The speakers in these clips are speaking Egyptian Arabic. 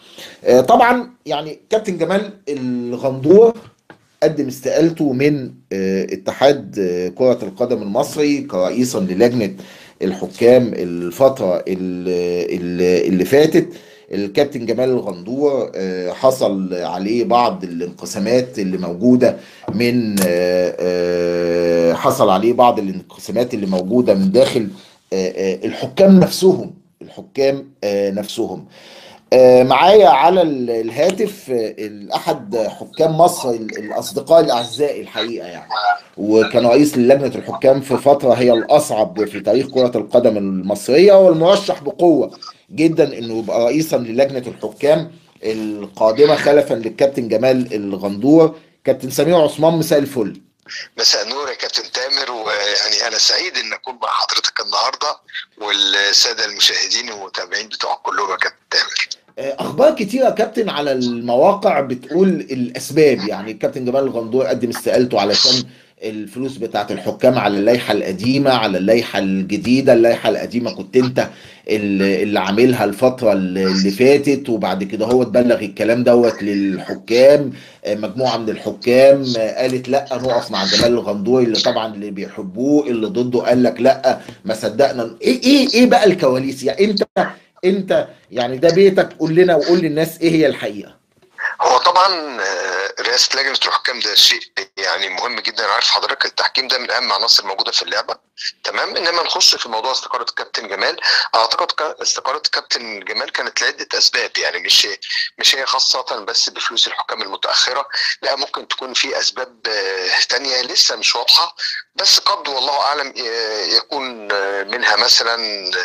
آه، طبعا يعني كابتن جمال الغندور قدم استقالته من آه، اتحاد آه، كرة القدم المصري كرئيسا للجنة الحكام الفترة اللي, اللي اللي فاتت الكابتن جمال الغندور آه، حصل عليه بعض الانقسامات اللي موجودة من آه، آه، حصل عليه بعض الانقسامات اللي موجودة من داخل آه، آه، الحكام نفسهم الحكام آه، نفسهم آه، معايا على ال- الهاتف آه، احد حكام مصر ال- الاصدقاء الاعزاء الحقيقه يعني وكان رئيس لجنه الحكام في فتره هي الاصعب في تاريخ كره القدم المصريه والمرشح بقوه جدا انه يبقى رئيسا للجنه الحكام القادمه خلفا للكابتن جمال الغندور كابتن سمير عثمان مساء الفل مساء النور يا كابتن تامر ويعني انا سعيد ان اكون مع حضرتك النهارده والساده المشاهدين والمتابعين بتوعك كلهم يا كابتن تامر اخبار كتيره يا كابتن على المواقع بتقول الاسباب يعني الكابتن جمال الغندور قدم استقالته علشان الفلوس بتاعت الحكام على اللائحه القديمه على اللائحه الجديده اللائحه القديمه كنت انت اللي اللي عاملها الفتره اللي اللي فاتت وبعد كده هو تبلغ الكلام دوت للحكام آه، مجموعه من الحكام آه، قالت لا نقف مع جمال الغندور اللي طبعا اللي بيحبوه اللي ضده قال لك لا ما صدقنا ايه ايه ايه بقى الكواليس يعني انت انت يعني ده بيتك قول لنا وقول للناس ايه هي الحقيقه هو طبعا آه، رئاسه لجنه الحكام ده شيء يعني مهم جدا أنا عارف حضرتك التحكيم ده من اهم عناصر الموجوده في اللعبه تمام انما نخش في موضوع استقاله الكابتن جمال اعتقد ك- استقاله الكابتن جمال كانت لعده اسباب يعني مش مش هي خاصه بس بفلوس الحكام المتاخره لا ممكن تكون في اسباب آه، تانية لسه مش واضحه بس قد والله اعلم آه، يكون آه، منها مثلا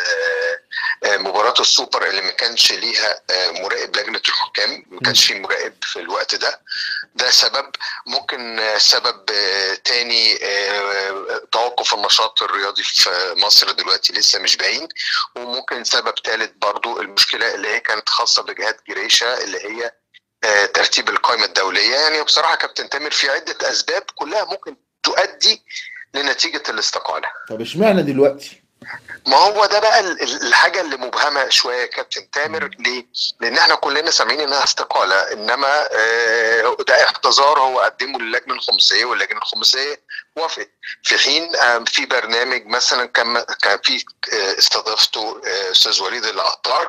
آه، آه، مباراه السوبر اللي ما كانش ليها آه، مراقب لجنه الحكام ما كانش في مراقب في الوقت ده ده سبب ممكن آه، سبب آه، تاني آه، توقف النشاط الرياضي في مصر دلوقتي لسه مش باين وممكن سبب ثالث برضو المشكله اللي هي كانت خاصه بجهات جريشه اللي هي آه، ترتيب القائمه الدوليه يعني بصراحه كابتن تامر في عده اسباب كلها ممكن تؤدي لنتيجه الاستقاله طب اشمعنى دلوقتي ما هو ده بقى ال- ال- الحاجه اللي مبهمه شويه يا كابتن تامر ليه؟ لان احنا كلنا سامعين انها استقاله انما آه، ده اعتذار هو قدمه للجنه الخماسيه واللجنه الخماسيه وافقت في حين آه، في برنامج مثلا كان كان في آه، استضافته آه، استاذ وليد العطار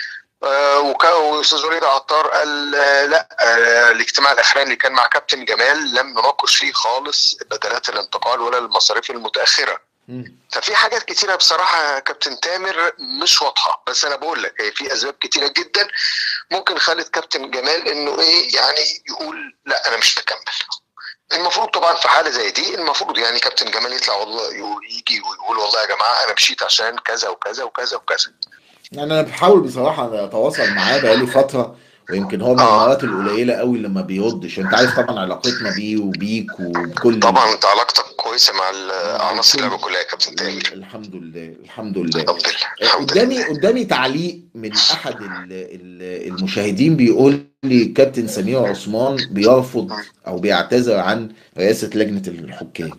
آه، وكا- واستاذ وليد عطار قال آه، لا آه، الاجتماع الاخراني اللي كان مع كابتن جمال لم نناقش فيه خالص بدلات الانتقال ولا المصاريف المتاخره مم. ففي حاجات كتيرة بصراحة يا كابتن تامر مش واضحة بس أنا بقول لك هي في أسباب كتيرة جدا ممكن خلت كابتن جمال إنه إيه يعني يقول لا أنا مش مكمل المفروض طبعا في حالة زي دي المفروض يعني كابتن جمال يطلع والله يقول- يجي ويقول والله يا جماعة أنا مشيت عشان كذا وكذا وكذا وكذا يعني انا بحاول بصراحه اتواصل معاه بقالي فتره ويمكن هو من آه. المرات القليله قوي اللي ما بيردش انت عارف طبعا علاقتنا بيه وبيك وكل طبعا أنت علاقتك كويسة مع ال- عناصر اللعبة كلها يا كابتن تامر الحمد لله الحمد لله الحمد لله الحمد قدامي لله قدامي تعليق من احد ال- ال- المشاهدين بيقول لي كابتن سمير عثمان بيرفض او بيعتذر عن رئاسه لجنه الحكام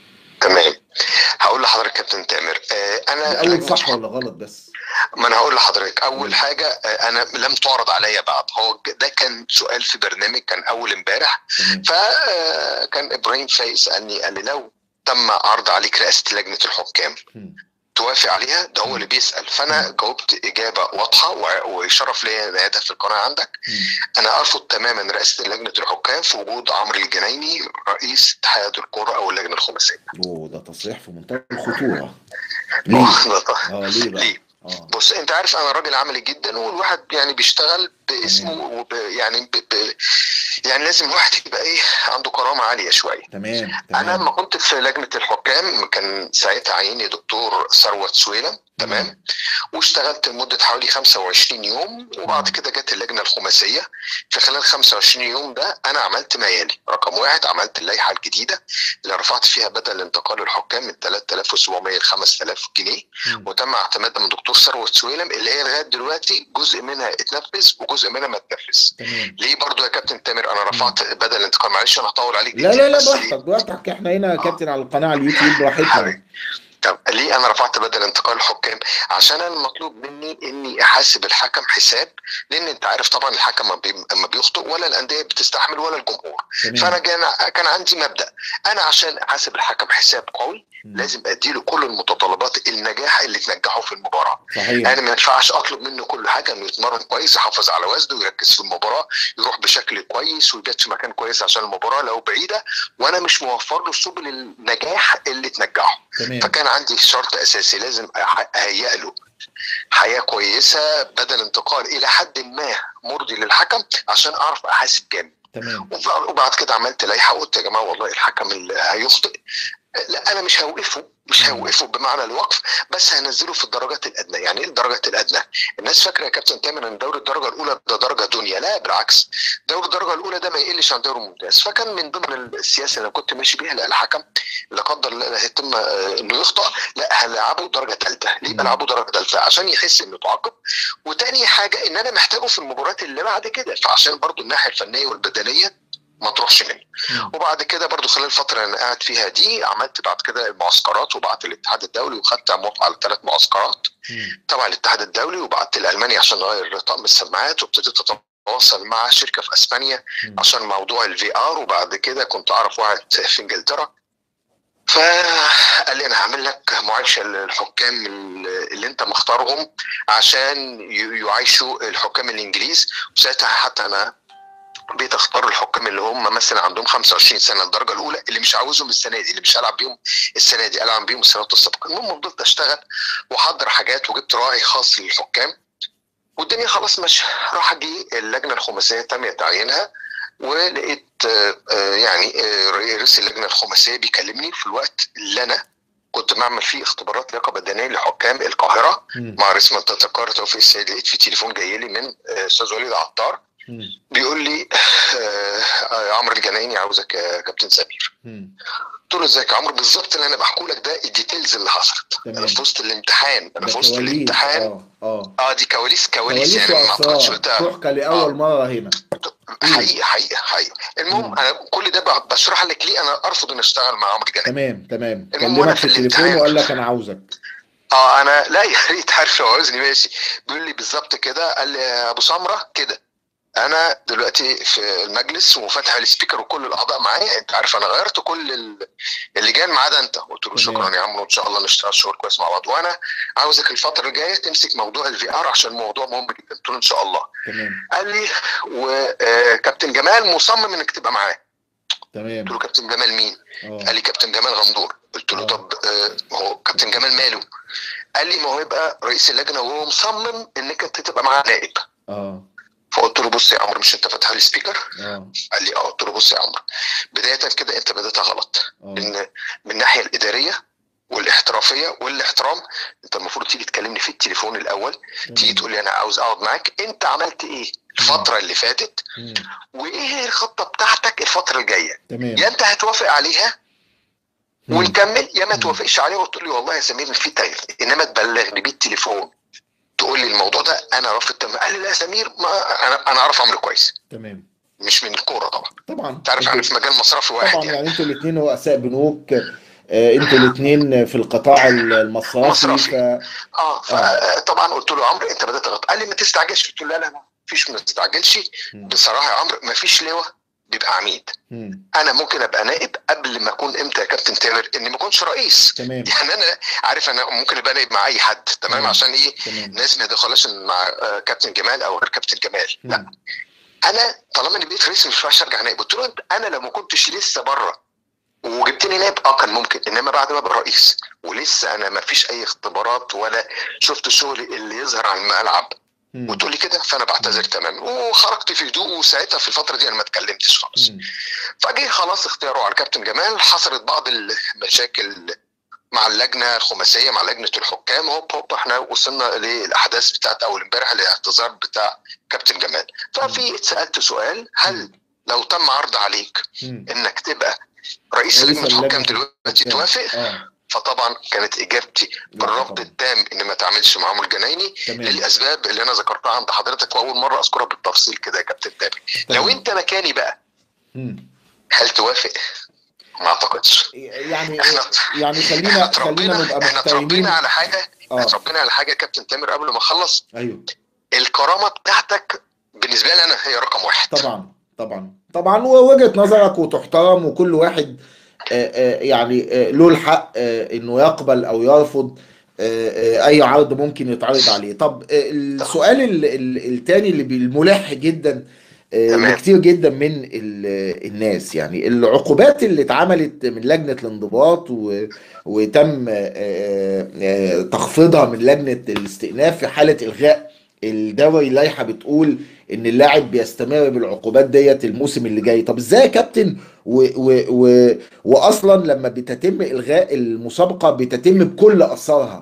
تمام هقول لحضرتك كابتن تامر آه، أنا الاول صح ولا غلط بس ما انا هقول لحضرتك اول حاجه آه، انا لم تعرض عليا بعد هو ج- ده كان سؤال في برنامج كان اول امبارح تمام فكان ابراهيم فايز سالني قال لي لو تم عرض عليك رئاسه لجنه الحكام مم. توافق عليها ده هو اللي بيسال فانا جاوبت اجابه واضحه وع- وشرف ليا نهايتها في القناه عندك مم. انا ارفض تماما رئاسه لجنه الحكام في وجود عمرو الجنايني رئيس اتحاد الكره او اللجنه الخماسيه اوه ده تصريح في منتهى الخطوره ليه؟ اه ليه بقى؟ ليه؟ اه بص انت عارف انا راجل عملي جدا والواحد يعني بيشتغل باسمه وب يعني ب ب يعني لازم الواحد يبقى ايه عنده كرامه عاليه شويه تمام انا تمام لما كنت في لجنه الحكام كان ساعتها عيني دكتور ثروت سويلم تمام واشتغلت لمده حوالي 25 يوم وبعد كده جت اللجنه الخماسيه في خلال 25 يوم ده انا عملت ما يلي رقم واحد عملت اللائحه الجديده اللي رفعت فيها بدل انتقال الحكام من 3700 ل 5000 جنيه مم. وتم اعتمادها من دكتور ثروت سويلم اللي هي لغايه دلوقتي جزء منها اتنفذ وجزء منها ما اتنفذ تمام ليه برضو يا كابتن تامر انا رفعت بدل الانتقال معلش انا هطول عليك لا لا لا بس ليه؟ براحتك براحتك احنا هنا يا كابتن على القناه على اليوتيوب براحتنا حبيبي. طب ليه انا رفعت بدل انتقال الحكام عشان انا المطلوب مني اني احاسب الحكم حساب لان انت عارف طبعا الحكم ما بي- ما بيخطئ ولا الانديه بتستحمل ولا الجمهور تمام فانا كان كان عندي مبدا انا عشان احاسب الحكم حساب قوي مم. لازم اديله كل المتطلبات النجاح اللي تنجحه في المباراه صحيح انا ما ينفعش اطلب منه كل حاجه انه يتمرن كويس يحافظ على وزنه ويركز في المباراه يروح بشكل كويس ويبات في مكان كويس عشان المباراه لو بعيده وانا مش موفر له سبل النجاح اللي تنجحه تمام فكان عندي شرط اساسي لازم أح- اهيئ له حياه كويسه بدل انتقال الى حد ما مرضي للحكم عشان اعرف احاسب جامد تمام وب- وبعد كده عملت لائحه قلت يا جماعه والله الحكم اللي هيخطئ لا انا مش هوقفه مش مم. هوقفه بمعنى الوقف بس هنزله في الدرجات الادنى يعني ايه الدرجات الادنى الناس فاكره يا كابتن تامر ان دوري الدرجه الاولى ده درجه دنيا لا بالعكس دوري الدرجه الاولى ده ما يقلش عن دوري ممتاز فكان من ضمن السياسه اللي أنا كنت ماشي بيها لا الحكم لا قدر الله لا هيتم آه، انه يخطا لا هنلعبه درجه ثالثه ليه مم. بلعبه درجه ثالثه عشان يحس انه تعاقب وتاني حاجه ان انا محتاجه في المباريات اللي بعد كده فعشان برضو الناحيه الفنيه والبدنيه ما تروحش مني مم. وبعد كده برضو خلال الفتره اللي انا قاعد فيها دي عملت بعد كده المعسكرات وبعت الاتحاد الدولي وخدت موافقه على ثلاث معسكرات مم. تبع الاتحاد الدولي وبعت لالمانيا عشان اغير طقم السماعات وابتديت اتواصل مع شركه في اسبانيا مم. عشان موضوع الفي ار وبعد كده كنت اعرف واحد في انجلترا فقال لي انا هعمل لك معايشه للحكام اللي انت مختارهم عشان ي- يعايشوا الحكام الانجليز وساعتها حتى انا بقيت اختار الحكام اللي هم مثلا عندهم 25 سنه الدرجه الاولى اللي مش عاوزهم السنه دي اللي مش هلعب بيهم السنه دي العب بيهم السنوات السابقه المهم فضلت اشتغل واحضر حاجات وجبت راعي خاص للحكام والدنيا خلاص ماشيه راح اجي اللجنه الخماسيه تم تعيينها ولقيت آه، آه، يعني آه، رئيس اللجنه الخماسيه بيكلمني في الوقت اللي انا كنت بعمل فيه اختبارات لياقه بدنيه لحكام القاهره مم. مع رئيس منطقه القاهره توفيق السيد لقيت في تليفون جاي لي من آه، استاذ وليد عطار مم. بيقول لي آه، آه، عمرو الجنايني عاوزك يا كابتن سمير مم. قلت له ازيك يا عمرو بالظبط اللي انا بحكوا لك ده الديتيلز اللي حصلت تمام. انا في وسط الامتحان انا ده في وسط كواليس الامتحان اه اه اه دي كواليس كواليس كواليس يعني ما اعتقدش واسرار قلتها تحكى لاول آه. مره هنا حقيقي حقيقي حقيقي المهم مم. انا كل ده ب- بشرح لك ليه انا ارفض ان اشتغل مع عمرو الجنايني تمام تمام المهم وأنا كلمك في في التليفون الامتحان. وقال لك انا عاوزك اه انا لا يا ريت عارف لو عاوزني ماشي بيقول لي بالظبط كده قال لي يا ابو سمره كده انا دلوقتي في المجلس وفاتح السبيكر وكل الاعضاء معايا انت عارف انا غيرت كل ال- اللجان ما عدا انت قلت له تمام. شكرا يا عم وان شاء الله نشتغل شغل كويس مع بعض وانا عاوزك الفتره الجايه تمسك موضوع الفي ار عشان موضوع مهم جدا قلت له ان شاء الله تمام قال لي وكابتن جمال مصمم انك تبقى معاه تمام قلت له كابتن جمال مين قال اه لي كابتن جمال غندور قلت له آه. طب آه، هو كابتن جمال ماله قال لي ما هو يبقى رئيس اللجنه وهو مصمم انك انت تبقى معاه نائب اه فقلت له بص يا عمرو مش انت فاتح لي سبيكر اه قال لي اه قلت له بص يا عمرو بدايه كده انت بداتها غلط اه ان من الناحيه الاداريه والاحترافيه والاحترام انت المفروض تيجي تكلمني في التليفون الاول تيجي تمام. تقول لي انا عاوز اقعد معاك انت عملت ايه الفتره اللي فاتت مم. وايه الخطه بتاعتك الفتره الجايه تمام يا انت هتوافق عليها مم. ونكمل يا ما مم. توافقش عليه وتقول لي والله يا سمير في تغيير انما تبلغني بالتليفون تقول لي الموضوع ده انا رافض تمام قال لي لا يا سمير ما انا انا اعرف عمرو كويس تمام مش من الكوره طبعا طبعا انت عارف انا في مجال مصرفي واحد طبعا يعني يعني انتوا الاثنين رؤساء بنوك آه، انتوا الاثنين في القطاع المصرفي مصرفي. ف اه فطبعا قلت له يا عمرو انت بدات غلط قال لي ما تستعجلش قلت له لا لا لا مفيش ما تستعجلش مم. بصراحه يا عمرو مفيش لواء بيبقى عميد مم. انا ممكن ابقى نائب قبل ما اكون امتى يا كابتن تامر اني ما اكونش رئيس تمام يعني انا عارف انا ممكن ابقى نائب مع اي حد تمام مم. عشان ايه تمام الناس ما يدخلهاش مع آه، كابتن جمال او غير كابتن جمال لا مم. انا طالما اني بقيت رئيس مش ينفعش ارجع نائب قلت له انا لو ما كنتش لسه بره وجبتني نائب اه كان ممكن انما بعد ما ابقى رئيس ولسه انا ما فيش اي اختبارات ولا شفت شغلي اللي يظهر على الملعب مم. وتقول لي كده فانا بعتذر تماما وخرجت في هدوء وساعتها في الفتره دي انا ما اتكلمتش خالص مم. فجه خلاص اختياره على الكابتن جمال حصلت بعض المشاكل مع اللجنه الخماسيه مع لجنه الحكام هوب هوب احنا وصلنا للاحداث بتاعت اول امبارح الاعتذار بتاع كابتن جمال ففي اتسالت سؤال هل لو تم عرض عليك مم. انك تبقى رئيس رئيس لجنه الحكام اللجنة دلوقتي الحكام. توافق اه فطبعا كانت اجابتي لا بالرفض طبعا. التام ان ما تعملش مع عمرو الجنايني تمام للاسباب اللي انا ذكرتها عند حضرتك واول مره اذكرها بالتفصيل كده يا كابتن تامر لو تمام. انت مكاني بقى مم. هل توافق ما اعتقدش يعني احنا يعني احنا خلينا خلينا اتربينا نبقى احنا محترمين اتربينا على حاجه احنا اه اتربينا على حاجه يا كابتن تامر قبل ما اخلص ايوه الكرامه بتاعتك بالنسبه لي انا هي رقم واحد طبعا طبعا طبعا ووجهة نظرك وتحترم وكل واحد آه، آه، يعني آه، له الحق آه، انه يقبل او يرفض آه، آه، اي عرض ممكن يتعرض عليه طب آه، السؤال ال- ال- التاني اللي بي- الملح جدا آه، تمام. لكتير جدا من ال- الناس يعني العقوبات اللي اتعملت من لجنة الانضباط و- وتم آه، آه، آه، تخفيضها من لجنة الاستئناف في حالة إلغاء الدوري اللائحة بتقول ان اللاعب بيستمر بالعقوبات ديت الموسم اللي جاي طب ازاي يا كابتن و و و واصلا لما بتتم الغاء المسابقه بتتم بكل اثارها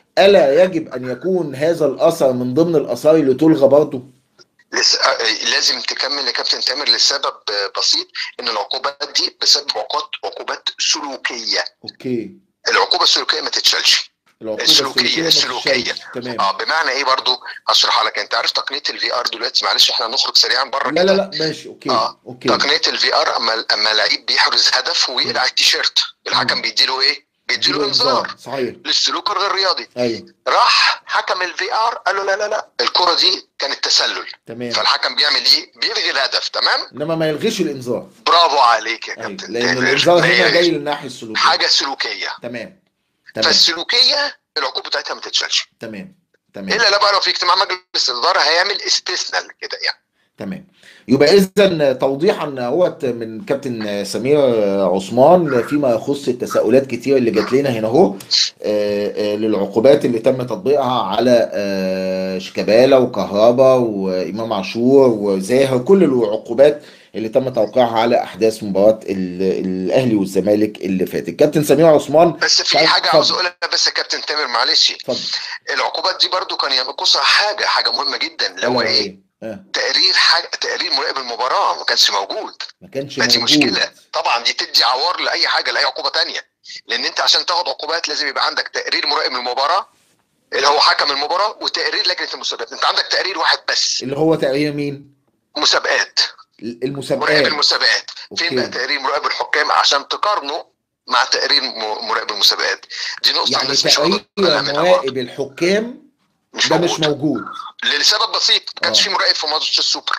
الا يجب ان يكون هذا الاثر من ضمن الاثار اللي تلغى برضه لس... آه، لازم تكمل يا كابتن تامر لسبب آه، بسيط ان العقوبات دي بسبب عقوبات عقوبات سلوكيه اوكي العقوبه السلوكيه ما تتشالش العقوبه السلوكية- ما السلوكية. تتشالش. تمام اه بمعنى ايه برضو هشرحها لك انت عارف تقنيه الفي ار دلوقتي معلش احنا هنخرج سريعا بره لا لا لا ماشي اوكي آه. اوكي تقنيه الفي ار اما اما لعيب بيحرز هدف ويقلع التيشيرت الحكم بيديله ايه؟ بيديله انذار صحيح للسلوك الغير رياضي ايوه راح حكم الفي ار قال له لا لا لا الكره دي كانت تسلل تمام فالحكم بيعمل ايه؟ بيلغي الهدف تمام؟ انما ما يلغيش الانذار برافو عليك يا ايوه كابتن لان تامر. الانذار ما هنا هي جاي للناحيه السلوكيه حاجه سلوكيه تمام تمام فالسلوكيه العقوبه بتاعتها ما تتشالش تمام تمام الا لا بقى لو في اجتماع مجلس الاداره هيعمل استثناء كده يعني تمام يبقى اذا توضيحا اهوت من كابتن سمير عثمان فيما يخص التساؤلات كتير اللي جات لنا هنا اهو آه، آه، للعقوبات اللي تم تطبيقها على آه، شيكابالا وكهربا وامام عاشور وزاهر كل العقوبات اللي تم توقيعها على احداث مباراه ال- الاهلي والزمالك اللي فاتت كابتن سمير عثمان بس في طيب، حاجه اتفضل. عاوز اقولها بس يا كابتن تامر معلش اتفضل العقوبات دي برضو كان ينقصها حاجه حاجه مهمه جدا اللي هو ألا ايه وهي؟ آه، تقرير حاجه تقرير مراقب المباراه ما كانش موجود ما كانش ما دي موجود مشكله طبعا دي تدي عوار لاي حاجه لاي عقوبه تانية لان انت عشان تاخد عقوبات لازم يبقى عندك تقرير مراقب المباراه اللي هو حكم المباراه وتقرير لجنه المسابقات انت عندك تقرير واحد بس اللي هو تقرير مين مسابقات مراقب المسابقات المسابقات أوكي. فين بقى تقرير مراقب الحكام عشان تقارنه مع تقرير م- مراقب المسابقات دي نقطه يعني الناس مش تقرير واخدة بالها منها برضه. مراقب الحكام مش ده مش موجود موجود لسبب بسيط ما كانش آه. في مراقب في ماتش السوبر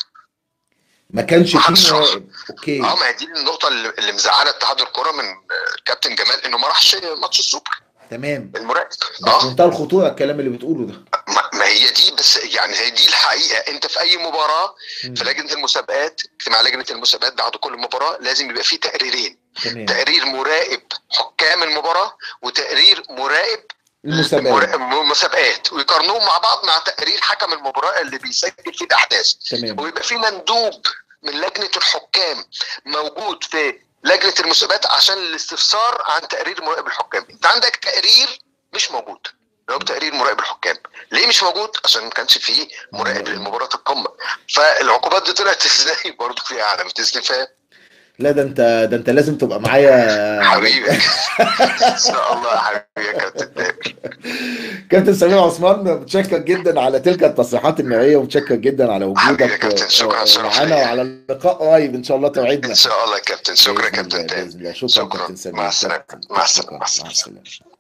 ما كانش ما حدش فيه راح. مراقب اوكي اه ما هي دي النقطه اللي اللي مزعله اتحاد الكره من آه، الكابتن جمال انه ما راحش ماتش السوبر تمام المراقب ده في اه منتهى الخطوره الكلام اللي بتقوله ده ما ما هي دي بس يعني هي دي الحقيقه انت في اي مباراه مم. في لجنه المسابقات اجتماع لجنه المسابقات بعد كل مباراه لازم يبقى فيه تقريرين تمام تقرير مراقب حكام المباراه وتقرير مراقب المسابقات مراقب مسابقات ويقارنوهم مع بعض مع تقرير حكم المباراه اللي بيسجل فيه الاحداث تمام ويبقى في مندوب من لجنه الحكام موجود في لجنه المسابقات عشان الاستفسار عن تقرير مراقب الحكام انت عندك تقرير مش موجود اللي هو تقرير مراقب الحكام ليه مش موجود عشان ما كانش فيه مراقب للمباراه القمه فالعقوبات دي طلعت ازاي برضه فيها علامه استفهام لا ده انت ده انت لازم تبقى معايا حبيبي ان شاء الله يا حبيبي يا كابتن تامر كابتن سمير عثمان متشكر جدا على تلك التصريحات الناريه ومتشكر جدا على حبيبي يا وجودك كابتن، شكراً، آه، شرف معانا ليا. وعلى اللقاء قريب ان شاء الله توعدنا ان شاء الله يا كابتن شكرا يا بإذن الله، كابتن تامر بإذن الله شكرا شكراً. كابتن سمير مع السلامة. شكراً. مع السلامة. شكراً. مع السلامة. مع السلامه